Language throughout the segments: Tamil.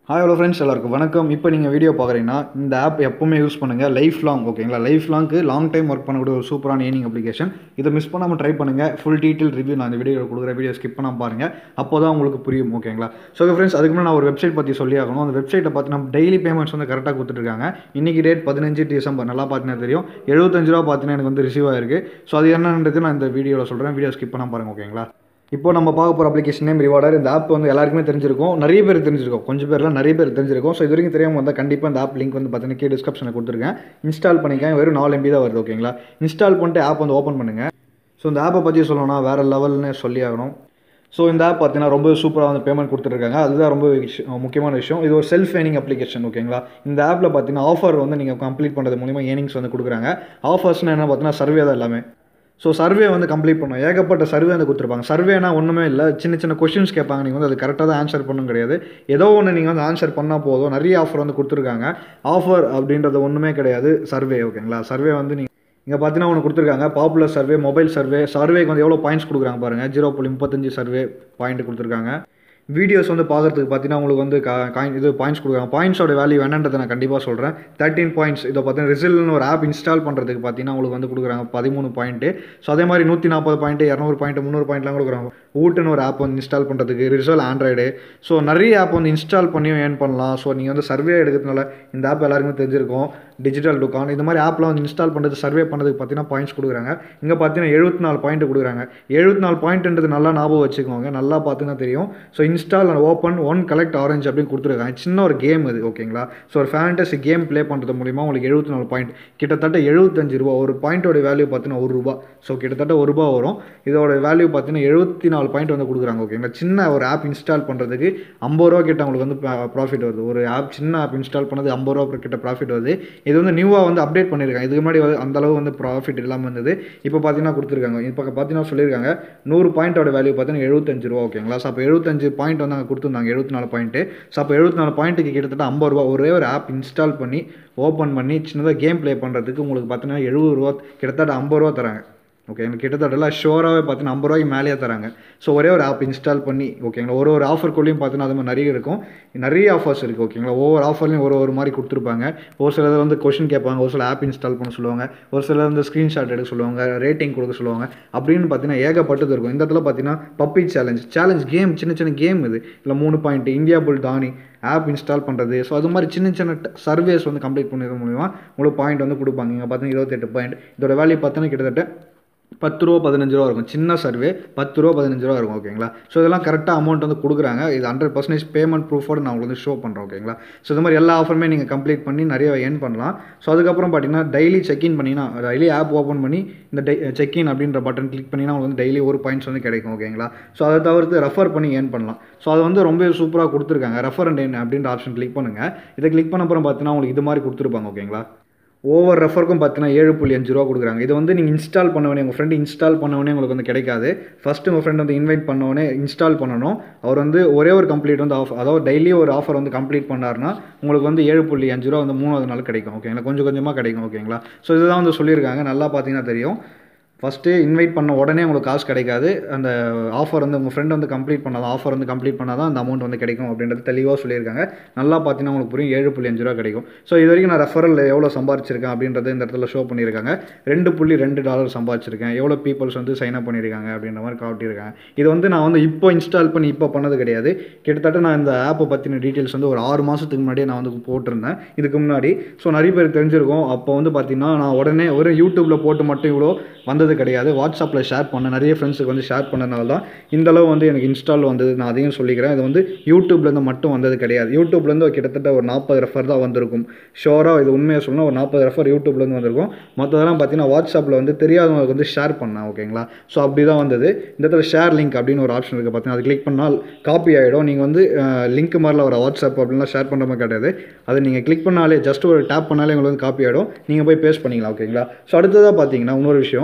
ஹாய் ஹலோ ஃப்ரெண்ட்ஸ் எல்லாருக்கும் வணக்கம் இப்போ நீங்கள் வீடியோ பார்க்குறீங்கன்னா இந்த ஆப் எப்பவுமே யூஸ் பண்ணுங்கள் லைஃப் லாங் ஓகேங்களா லைஃப் லாங்க்கு லாங் டைம் ஒர்க் பண்ணக்கூடிய ஒரு சூப்பரான ஏர்னிங் அப்ளிகேஷன் இதை மிஸ் பண்ணாமல் ட்ரை பண்ணுங்கள் ஃபுல் டீட்டெயில் ரிவ்யூ நான் இந்த வீடியோ கொடுக்குற வீடியோ ஸ்கிப் பண்ணாமல் பாருங்கள் அப்போ தான் உங்களுக்கு புரியும் ஓகேங்களா ஸோ ஃப்ரெண்ட்ஸ் அதுக்கு முன்னாடி நான் ஒரு வெப்சைட் பற்றி சொல்லி ஆகணும் அந்த வெப்சைட்டை பார்த்து நம்ம டெய்லி பேமெண்ட்ஸ் வந்து கரெக்டாக கொடுத்துட்ருக்காங்க இன்றைக்கி டேட் பதினஞ்சு டிசம்பர் நல்லா பார்த்தீங்கன்னா தெரியும் எழுபத்தஞ்சு ரூபா பார்த்தீங்கன்னா எனக்கு வந்து ரிசீவ் ஆயிருக்கு ஸோ அது என்னன்றது நான் இந்த வீடியோவில் சொல்கிறேன் வீடியோ ஸ்கிப் பண்ணாமல் பாருங்கள் ஓகேங்களா இப்போ நம்ம பார்க்க போகிற அப்ளிகேஷன் நேம் ரிவார்டர் இந்த ஆப் வந்து எல்லாருக்குமே தெரிஞ்சிருக்கும் நிறைய பேர் தெரிஞ்சிருக்கும் கொஞ்சம் பேர்லாம் நிறைய பேர் தெரிஞ்சிருக்கும் ஸோ இது வரைக்கும் தெரியாமல் வந்தால் கண்டிப்பாக இந்த ஆப் லிங்க் வந்து பார்த்தீங்கன்னா கீழே டிஸ்கிரிப்ஷனில் கொடுத்துருக்கேன் இன்ஸ்டால் பண்ணிக்கேன் வெறும் நாலு எம்பி தான் வருது ஓகேங்களா இன்ஸ்டால் பண்ணிட்டு ஆப் வந்து ஓப்பன் பண்ணுங்கள் ஸோ இந்த ஆப்பை பற்றி சொல்லணும்னா வேறு லெவல்னு சொல்லி ஆகணும் ஸோ இந்த ஆப் பார்த்தீங்கன்னா ரொம்ப சூப்பராக வந்து பேமெண்ட் கொடுத்துருக்காங்க அதுதான் ரொம்ப விஷயம் முக்கியமான விஷயம் இது ஒரு செல்ஃப் ஏர்னிங் அப்ளிகேஷன் ஓகேங்களா இந்த ஆப்பில் பார்த்தீங்கன்னா ஆஃபர் வந்து நீங்கள் கம்ப்ளீட் பண்ணுறது மூலிமா ஏர்னிங்ஸ் வந்து கொடுக்குறாங்க ஆஃபர்ஸ்னால் என்ன பார்த்தீங்கன்னா சர்வே தான் எல்லாமே ஸோ சர்வே வந்து கம்ப்ளீட் பண்ணும் ஏகப்பட்ட சர்வே வந்து கொடுத்துருப்பாங்க சர்வேனா ஒன்றுமே இல்லை சின்ன சின்ன கொஷின்ஸ் கேட்பாங்க நீங்கள் வந்து அது கரெக்டாக தான் ஆன்சர் பண்ணும் கிடையாது ஏதோ ஒன்று நீங்கள் வந்து ஆன்சர் பண்ணால் போதும் நிறைய ஆஃபர் வந்து கொடுத்துருக்காங்க ஆஃபர் அப்படின்றது ஒன்றுமே கிடையாது சர்வே ஓகேங்களா சர்வே வந்து நீங்கள் இங்கே பார்த்தீங்கன்னா ஒன்று கொடுத்துருக்காங்க பாப்புலர் சர்வே மொபைல் சர்வே சர்வேக்கு வந்து எவ்வளோ பாயிண்ட்ஸ் கொடுக்குறாங்க பாருங்கள் ஜீரோ புள்ளி முப்பத்தஞ்சு சர்வே பாயிண்ட் கொடுத்துருக்காங்க வீடியோஸ் வந்து பார்க்குறதுக்கு பார்த்தீங்கன்னா உங்களுக்கு வந்து காயின் இது பாயிண்ட்ஸ் கொடுக்குறாங்க பாயிண்ட்ஸோட வேல்யூ என்னன்றதை நான் கண்டிப்பாக சொல்கிறேன் தேர்ட்டின் பாயிண்ட்ஸ் இதை பார்த்தீங்கன்னா ரிசல்ட்னு ஒரு ஆப் இன்ஸ்டால் பண்ணுறதுக்கு பார்த்தீங்கன்னா உங்களுக்கு வந்து கொடுக்குறாங்க பதிமூணு பாயிண்ட்டு ஸோ அதே மாதிரி நூற்றி நாற்பது பாயிண்ட்டு இரநூறு பாயிண்ட் முந்நூறு பாயிண்ட்லாம் கொடுக்குறாங்க ஊட்டுன்னு ஒரு ஆப் வந்து இன்ஸ்டால் பண்ணுறதுக்கு ரிசல் ஆண்ட்ராய்டு ஸோ நிறைய ஆப் வந்து இன்ஸ்டால் பண்ணியும் ஏர்ன் பண்ணலாம் ஸோ நீங்கள் வந்து சர்வே எடுக்கிறதுனால இந்த ஆப் எல்லாருக்குமே தெரிஞ்சிருக்கும் டிஜிட்டல் டுக்கான் இந்த மாதிரி ஆப்லாம் வந்து இன்ஸ்டால் பண்ணுறது சர்வே பண்ணுறதுக்கு பார்த்தீங்கன்னா பாயிண்ட்ஸ் கொடுக்குறாங்க இங்கே பார்த்தீங்கன்னா எழுபத்தி நாலு பாயிண்ட் கொடுக்குறாங்க எழுபத்தி நாலு பாயிண்ட்ன்றது நல்லா ஞாபகம் வச்சுக்கோங்க நல்லா பார்த்தீங்கன்னா தெரியும் so install and open one collect orange அப்படின்னு கொடுத்துருக்காங்க சின்ன ஒரு கேம் இது ஓகேங்களா ஸோ ஒரு ஃபேண்டசி கேம் ப்ளே பண்ணுறது மூலிமா உங்களுக்கு எழுபத்தி நாலு பாயிண்ட் கிட்டத்தட்ட எழுபத்தஞ்சு ரூபா ஒரு பாயிண்டோட வேல்யூ பார்த்தீங்கன்னா ஒரு ரூபா ஸோ கிட்டத்தட்ட ஒரு ரூபா வரும் இதோட வேல்யூ பார்த்தீங்கன்னா எழுபத்தி நாலு பாயிண்ட் வந்து கொடுக்குறாங்க ஓகேங்களா சின்ன ஒரு ஆப் இன்ஸ்டால் பண்ணுறதுக்கு ஐம்பது ரூபா கிட்ட உங்களுக்கு வந்து ப்ராஃபிட் வருது ஒரு ஆப் சின்ன ஆப் இன்ஸ்டால் பண்ணது ஐம்பது ரூபா கிட்ட ப்ராஃபிட் வருது இது வந்து நியூவாக வந்து அப்டேட் பண்ணியிருக்காங்க இதுக்கு முன்னாடி வந்து அந்த அளவு வந்து ப்ராஃபிட் இல்லாமல் இருந்தது இப்போ பார்த்தீங்கன்னா கொடுத்துருக்காங்க இப்போ பார்த்தீங்கன்னா சொல்லியிருக்காங்க நூறு பாயிண்டோட வேல்யூ பார்த்தீங்கன்னா எழுபத்தஞ்சு ரூபா ஓகேங்களா ஸோ அப்போ எழுபத்தஞ்சு பாயிண்ட் வந்து அங்கே கொடுத்துருந்தாங்க எழுபத்தி நாலு பாயிண்ட்டு ஸோ அப்போ எழுபத்தி நாலு பாயிண்ட்டுக்கு கிட்டத்தட்ட ஐம்பது ரூபா ஒரே ஒரு ஆப் இன்ஸ்டால் பண்ணி ஓப்பன் பண்ணி சின்னதாக கேம் ப்ளே பண்ணுறதுக்கு உங்களுக்கு பார்த்தீங்கன்னா எழுபது ரூபா கிட்டத்தட்ட ஐம்பது ரூபா தராங்க ஓகே எனக்கு கிட்டத்தட்ட ஷோராகவே பார்த்தீங்கன்னா ஐம்பது ரூபாய்க்கு மேலேயே தராங்க ஸோ ஒரே ஒரு ஆப் இன்ஸ்டால் பண்ணி ஓகேங்களா ஒரு ஒரு ஆஃபருக்குள்ளேயும் பார்த்தீங்கன்னா அது மாதிரி நிறைய இருக்கும் நிறைய ஆஃபர்ஸ் இருக்குது ஓகேங்களா ஒவ்வொரு ஆஃபர்லையும் ஒரு ஒரு மாதிரி கொடுத்துருப்பாங்க ஒரு சிலர் வந்து கொஷின் கேட்பாங்க ஒரு சில ஆப் இன்ஸ்டால் பண்ண சொல்லுவாங்க ஒரு சிலர் வந்து ஸ்க்ரீன்ஷாட் எடுக்க சொல்லுவாங்க ரேட்டிங் கொடுக்க சொல்லுவாங்க அப்படின்னு பார்த்தீங்கன்னா ஏகப்பட்டது இருக்கும் இந்த இடத்துல பார்த்தீங்கன்னா பப்பி சேலஞ்ச் சேலஞ்ச் கேம் சின்ன சின்ன கேம் இது இல்லை மூணு point India Dhani app install பண்ணுறது ஸோ அது மாதிரி சின்ன சின்ன சர்வேஸ் வந்து கம்ப்ளீட் பண்ணுறது மூலிமா உங்களுக்கு பாயிண்ட் வந்து கொடுப்பாங்க இங்கே பார்த்தீங்கன்னா இருபத்தெட்டு பாயிண்ட் இதோட வேல்யூ பார்த்தீங்கன்னா கிட்டத்தட்ட பத்து ரூபா பதினஞ்சு ரூபா இருக்கும் சின்ன சர்வே பத்து ரூபா பதினஞ்சு ரூபா இருக்கும் ஓகேங்களா ஸோ இதெல்லாம் கரெக்டாக அமௌண்ட் வந்து கொடுக்குறாங்க இது ஹண்ட்ரட் பர்சன்டேஜ் பேமெண்ட் ப்ரூஃபோடு நான் உங்களுக்கு வந்து ஷோ பண்ணுறேன் ஓகேங்களா ஸோ இது மாதிரி எல்லா ஆஃபருமே நீங்கள் கம்ப்ளீட் பண்ணி நிறைய ஏர்ன் பண்ணலாம் ஸோ அதுக்கப்புறம் பார்த்தீங்கன்னா டெய்லி செக்இன் பண்ணிங்கன்னா டெய்லி ஆப் ஓப்பன் பண்ணி இந்த டெ செக்இன் அப்படின்ற பட்டன் கிளிக் பண்ணிங்கன்னா உங்களுக்கு வந்து டெய்லி ஒரு பாயிண்ட்ஸ் வந்து கிடைக்கும் ஓகேங்களா ஸோ அதை தவிர்த்து ரெஃபர் பண்ணி ஏர்ன் பண்ணலாம் ஸோ அது வந்து ரொம்ப சூப்பராக கொடுத்துருக்காங்க ரெஃபர் அண்ட் ஏர்ன் அப்படின்ற ஆப்ஷன் கிளிக் பண்ணுங்கள் இதை கிளிக் பண்ண அப்புறம் பார்த்தீங்கன்னா உங்களுக்கு இது மாதிரி கொடுத்துருப்பாங்க ஓகேங்களா ஓவர் ரெஃபருக்கும் பார்த்தீங்கன்னா ஏழு புள்ளி அஞ்சு ரூபா கொடுக்குறாங்க இது வந்து நீங்கள் இன்ஸ்டால் பண்ணவனே உங்கள் ஃப்ரெண்டு இன்ஸ்டால் பண்ணவனே உங்களுக்கு வந்து கிடைக்காது ஃபஸ்ட்டு உங்கள் ஃப்ரெண்ட் வந்து இன்வைட் பண்ணவனே இன்ஸ்டால் பண்ணணும் அவர் வந்து ஒரே ஒரு கம்ப்ளீட் வந்து ஆஃப் அதாவது டெய்லி ஒரு ஆஃபர் வந்து கம்ப்ளீட் பண்ணார்னா உங்களுக்கு வந்து ஏழு புள்ளி அஞ்சு ரூபா வந்து மூணாவது நாள் கிடைக்கும் ஓகேங்களா கொஞ்சம் கொஞ்சமாக கிடைக்கும் ஓகேங்களா ஸோ இதுதான் வந்து சொல்லியிருக்காங்க நல்லா பார்த்தீங்கன்னா தெரியும் ஃபஸ்ட்டு இன்வைட் பண்ண உடனே உங்களுக்கு காசு கிடைக்காது அந்த ஆஃபர் வந்து உங்கள் ஃப்ரெண்ட் வந்து கம்ப்ளீட் பண்ணாதான் ஆஃபர் வந்து கம்ப்ளீட் பண்ணால் தான் அந்த அமௌண்ட் வந்து கிடைக்கும் அப்படின்றது தெளிவாக சொல்லியிருக்காங்க நல்லா பார்த்தீங்கன்னா உங்களுக்கு புரியும் ஏழு புள்ளி அஞ்சு ரூபா கிடைக்கும் ஸோ இது வரைக்கும் நான் ரெஃபரல் எவ்வளோ சம்பாரிச்சிருக்கேன் அப்படின்றது இந்த இடத்துல ஷோ பண்ணியிருக்காங்க ரெண்டு புள்ளி ரெண்டு டாலர் சம்பாதிச்சிருக்கேன் எவ்வளோ பீப்புள்ஸ் வந்து சைன் அப் பண்ணியிருக்காங்க அப்படின்ற மாதிரி காட்டியிருக்காங்க இது வந்து நான் வந்து இப்போ இன்ஸ்டால் பண்ணி இப்போ பண்ணது கிடையாது கிட்டத்தட்ட நான் இந்த ஆப்பை பற்றின டீட்டெயில்ஸ் வந்து ஒரு ஆறு மாதத்துக்கு முன்னாடியே நான் வந்து போட்டிருந்தேன் இதுக்கு முன்னாடி ஸோ நிறைய பேர் தெரிஞ்சிருக்கும் அப்போ வந்து பார்த்தீங்கன்னா நான் உடனே ஒரு யூடியூப்பில் போட்டு மட்டும் இவ்வளோ வந்தது கிடையாது வாட்ஸ்அப்பில் ஷேர் பண்ணேன் நிறைய ஃப்ரெண்ட்ஸுக்கு வந்து ஷேர் பண்ணனால தான் இந்த அளவு வந்து எனக்கு இன்ஸ்டால் வந்தது நான் அதையும் சொல்லிக்கிறேன் இது வந்து யூடியூப்லேருந்து மட்டும் வந்தது கிடையாது யூடியூப்லேருந்து கிட்டத்தட்ட ஒரு நாற்பது ரெஃபர் தான் வந்திருக்கும் ஷோராக இது உண்மையாக சொல்லணும் ஒரு நாற்பது ரெஃபர் யூடியூப்லேருந்து வந்திருக்கும் மற்றதெல்லாம் பார்த்தீங்கன்னா வாட்ஸ்அப்பில் வந்து தெரியாதவங்களுக்கு வந்து ஷேர் பண்ணேன் ஓகேங்களா ஸோ அப்படி தான் வந்தது இந்த இடத்துல ஷேர் லிங்க் அப்படின்னு ஒரு ஆப்ஷன் இருக்குது பார்த்தீங்கன்னா அது கிளிக் பண்ணால் காப்பி ஆகிடும் நீங்கள் வந்து லிங்க் மாதிரில ஒரு வாட்ஸ்அப் அப்படின்லாம் ஷேர் பண்ணுற மாதிரி கிடையாது அதை நீங்கள் கிளிக் பண்ணாலே ஜஸ்ட் ஒரு டேப் பண்ணாலே உங்களுக்கு வந்து காப்பி ஆகிடும் நீங்கள் போய் பேஸ்ட் பண்ணிக்கலாம் ஓகேங்களா ஸோ அடுத்ததாக பார்த்தீங்கன்னா இன்னொரு விஷயம்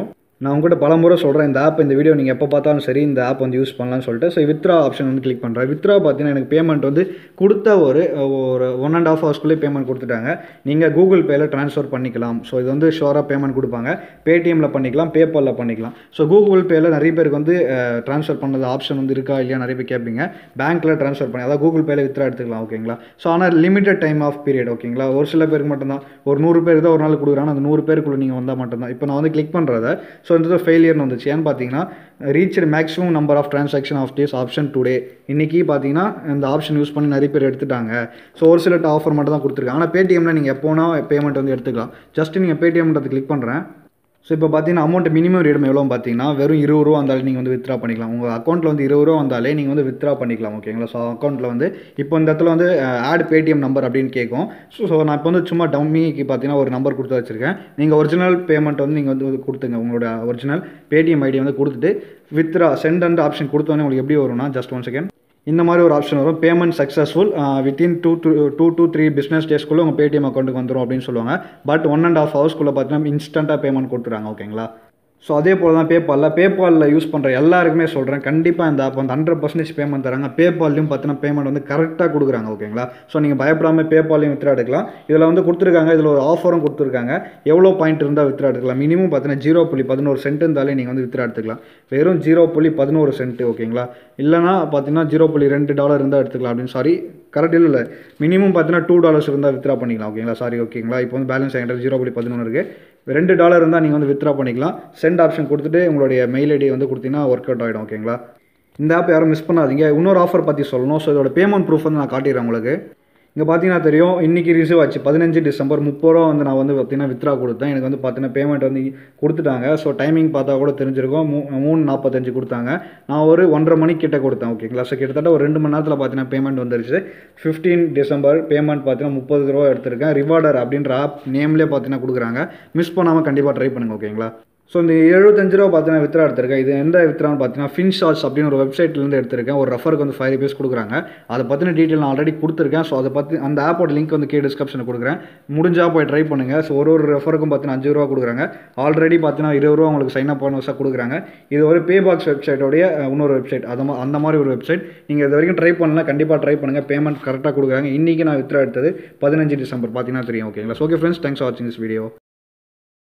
நான் உங்கள்கிட்ட பல முறை சொல்கிறேன் இந்த ஆப் இந்த வீடியோ நீங்கள் எப்போ பார்த்தாலும் சரி இந்த ஆப் வந்து யூஸ் பண்ணலாம்னு சொல்லிட்டு ஸோ வித்ரா ஆப்ஷன் வந்து கிளிக் பண்ணுறேன் வித்ரா பார்த்தீங்கன்னா எனக்கு பேமெண்ட் வந்து கொடுத்த ஒரு ஒரு ஒன் அண்ட் ஆஃப் ஹவர்ஸ்க்குள்ளே பேமெண்ட் கொடுத்துட்டாங்க நீங்கள் கூகுள் பேயில் ட்ரான்ஸ்ஃபர் பண்ணிக்கலாம் ஸோ இது வந்து ஷோராக பேமெண்ட் கொடுப்பாங்க பேடிஎம்மில் பண்ணிக்கலாம் பேபாலில் பண்ணிக்கலாம் ஸோ கூகுள் பேயில் நிறைய பேருக்கு வந்து ட்ரான்ஸ்ஃபர் பண்ணது ஆப்ஷன் வந்து இருக்கா இல்லையா நிறைய பேர் கேட்பீங்க பேங்க்கில் ட்ரான்ஸ்ஃபர் பண்ணி அதாவது கூகுள் பேயில் வித்ரா எடுத்துக்கலாம் ஓகேங்களா ஸோ ஆனால் லிமிட்டட் டைம் ஆஃப் பீரியட் ஓகேங்களா ஒரு சில பேருக்கு மட்டும்தான் ஒரு நூறு பேருக்கு தான் ஒரு நாள் கொடுக்குறாங்க அந்த நூறு பேருக்குள்ளே நீங்கள் வந்தால் மட்டும்தான் இப்போ நான் வந்து கிளிக் பண்ணுறத ஸோ இந்த ஃபெயிலியர்னு வந்துச்சு ஏன்னு பார்த்தீங்கன்னா reach maximum number of transaction of days option today இன்றைக்கி பார்த்தீங்கன்னா இந்த ஆப்ஷன் யூஸ் பண்ணி நிறைய பேர் எடுத்துட்டாங்க ஸோ ஒரு சில ஆஃபர் மட்டும் தான் கொடுத்துருக்காங்க ஆனால் பேடிஎம்மில் நீங்கள் எப்போனா பேமெண்ட் வந்து எடுத்துக்கலாம் ஜஸ்ட் நீங்கள் பேடிஎம்ன்றது கிளிக் பண்ணுறேன் ஸோ இப்போ பார்த்தீங்கன்னா அமௌண்ட் மினிமம் ரேட் எவ்வளோ பார்த்தீங்கன்னா வெறும் இருபது ரூபா வந்தாலே நீங்கள் வந்து வித்ரா பண்ணிக்கலாம் உங்கள் அக்கௌண்ட்டில் வந்து இருபது ரூபா வந்தாலே நீங்கள் வந்து வித்ரா பண்ணிக்கலாம் ஓகேங்களா ஸோ அக்கௌண்ட்டில் வந்து இப்போ இந்த இடத்துல வந்து ஆட் பேடிஎம் நம்பர் அப்படின்னு கேட்கும் ஸோ ஸோ நான் இப்போ வந்து சும்மா டம்மிக்கு பார்த்தீங்கன்னா ஒரு நம்பர் கொடுத்து வச்சுருக்கேன் நீங்கள் ஒரிஜினல் பேமெண்ட் வந்து நீங்கள் வந்து கொடுத்துங்க உங்களோட ஒரிஜினல் பேடிஎம் ஐடி வந்து கொடுத்துட்டு வித்ரா சென்ட் அண்ட் ஆப்ஷன் கொடுத்தோன்னே உங்களுக்கு எப்படி வரும்னா ஜஸ்ட் ஒன் செகண்ட் இந்த மாதிரி ஒரு ஆப்ஷன் வரும் payment successful within two two two three business டேஸ்க்குள்ளே உங்கள் பேடிஎம் அக்கௌண்ட்டுக்கு வந்துடும் அப்படின்னு சொல்லுவாங்க பட் ஒன் அண்ட் ஆஃப் ஹவர்ஸ்க்குள்ளே பார்த்தீங்கன்னா இன்ஸ்டண்ட்டாக பேமெண்ட் கொடுத்துறாங்க ஓகேங்களா ஸோ அதே போல் தான் பேபாலில் பேபாலில் யூஸ் பண்ணுற எல்லாருக்குமே சொல்கிறேன் கண்டிப்பாக இந்த ஆப் வந்து ஹண்ட்ரட் பர்சன்டேஜ் பேமெண்ட் தராங்க பேபால்லையும் பார்த்தீங்கன்னா பேமெண்ட் வந்து கரெக்டாக கொடுக்குறாங்க ஓகேங்களா ஸோ நீங்கள் பயப்படாமல் பேபாலையும் வித்ரா எடுக்கலாம் இதில் வந்து கொடுத்துருக்காங்க இதில் ஒரு ஆஃபரும் கொடுத்துருக்காங்க எவ்வளோ பாயிண்ட் இருந்தால் வித்ரா எடுக்கலாம் மினிமம் பார்த்தீங்கன்னா ஜீரோ புள்ளி பதினோரு சென்ட் இருந்தாலே நீங்கள் வந்து வித்ரா எடுத்துக்கலாம் வெறும் ஜீரோ புள்ளி பதினோரு சென்ட் ஓகேங்களா இல்லைனா பார்த்தீங்கன்னா ஜீரோ புள்ளி ரெண்டு டாலர் இருந்தால் எடுத்துக்கலாம் அப்படின்னு சாரி கரெக்ட் இல்லை இல்லை மினிமம் பார்த்தீங்கன்னா டூ டாலர்ஸ் இருந்தால் வித்ரா பண்ணிக்கலாம் ஓகேங்களா சாரி ஓகேங்களா இப்போ வந்து பேலன்ஸ் ஆகிட்டு ஜீரோ புள்ளி பதினொன்று இருக்குது ரெண்டு டாலர் இருந்தால் நீங்கள் வந்து வித்ரா பண்ணிக்கலாம் சென்ட் ஆப்ஷன் கொடுத்துட்டு உங்களுடைய மெயில் ஐடி வந்து கொடுத்தீங்கன்னா ஒர்க் அவுட் ஆகிடும் ஓகேங்களா இந்த ஆப் யாரும் மிஸ் பண்ணாதீங்க இன்னொரு ஆஃபர் பற்றி சொல்லணும் ஸோ இதோட பேமெண்ட் ப்ரூஃப் வந்து நான் காட்டிடுறேன் உங்களுக்கு இங்கே பார்த்தீங்கன்னா தெரியும் இன்றைக்கி ரிசீவ் ஆச்சு பதினஞ்சு டிசம்பர் முப்பது ரூபா வந்து நான் வந்து பார்த்தீங்கன்னா வித்ரா கொடுத்தேன் எனக்கு வந்து பார்த்தீங்கன்னா பேமெண்ட் வந்து கொடுத்துட்டாங்க ஸோ டைமிங் பார்த்தா கூட தெரிஞ்சிருக்கும் மூ மூணு நாற்பத்தஞ்சு கொடுத்தாங்க நான் ஒரு ஒன்றரை மணிக்கு கிட்ட கொடுத்தேன் ஓகேங்களா ஸோ கிட்டத்தட்ட ஒரு ரெண்டு மணி நேரத்தில் பார்த்தீங்கன்னா பேமெண்ட் வந்துருச்சு ஃபிஃப்டீன் டிசம்பர் பேமெண்ட் பார்த்தீங்கன்னா முப்பது ரூபா எடுத்திருக்கேன் ரிவார்டர் அப்படின்ற ஆப் நேம்லேயே பார்த்தீங்கன்னா கொடுக்குறாங்க மிஸ் பண்ணாமல் கண்டிப்பாக ட்ரை பண்ணுங்கள் ஓகேங்களா ஸோ இந்த எழுபத்தஞ்சு ரூபா பார்த்தீங்கன்னா வித்ரா எடுத்திருக்கேன் இது எந்த வித்ரான்னு பார்த்தீங்கன்னா ஃபின்ஷார்ட்ஸ் அப்படின்னு ஒரு வெப்சைட்லேருந்து எடுத்திருக்கேன் ஒரு ரெஃபருக்கு வந்து ஃபைவ் ருபீஸ் கொடுக்குறாங்க அதை பற்றின டீட்டெயில் நான் ஆல்ரெடி கொடுத்துருக்கேன் ஸோ அதை பற்றி அந்த ஆப்போட லிங்க் வந்து கே டிஸ்கிரிப்ஷனில் கொடுக்குறேன் முடிஞ்சால் போய் ட்ரை பண்ணுங்கள் ஸோ ஒரு ஒரு ரெஃபருக்கும் பார்த்தீங்கன்னா அஞ்சு ரூபா கொடுக்குறாங்க ஆல்ரெடி பார்த்தீங்கன்னா இருபது ரூபா உங்களுக்கு சைன் அப் பண்ண கொடுக்குறாங்க இது ஒரு பே பாக்ஸ் வெப்சைட்டோடைய இன்னொரு வெப்சைட் அது அந்த மாதிரி ஒரு வெப்சைட் நீங்கள் இது வரைக்கும் ட்ரை பண்ணலாம் கண்டிப்பாக ட்ரை பண்ணுங்கள் பேமெண்ட் கரெக்டாக கொடுக்குறாங்க இன்றைக்கி நான் வித்ரா எடுத்தது பதினஞ்சு டிசம்பர் பார்த்தீங்கன்னா தெரியும் ஓகேங்களா ஓகே ஃப்ரெண்ட்ஸ் தேங்க்ஸ் ஃபார் வாட்சிங் திஸ் வீடியோ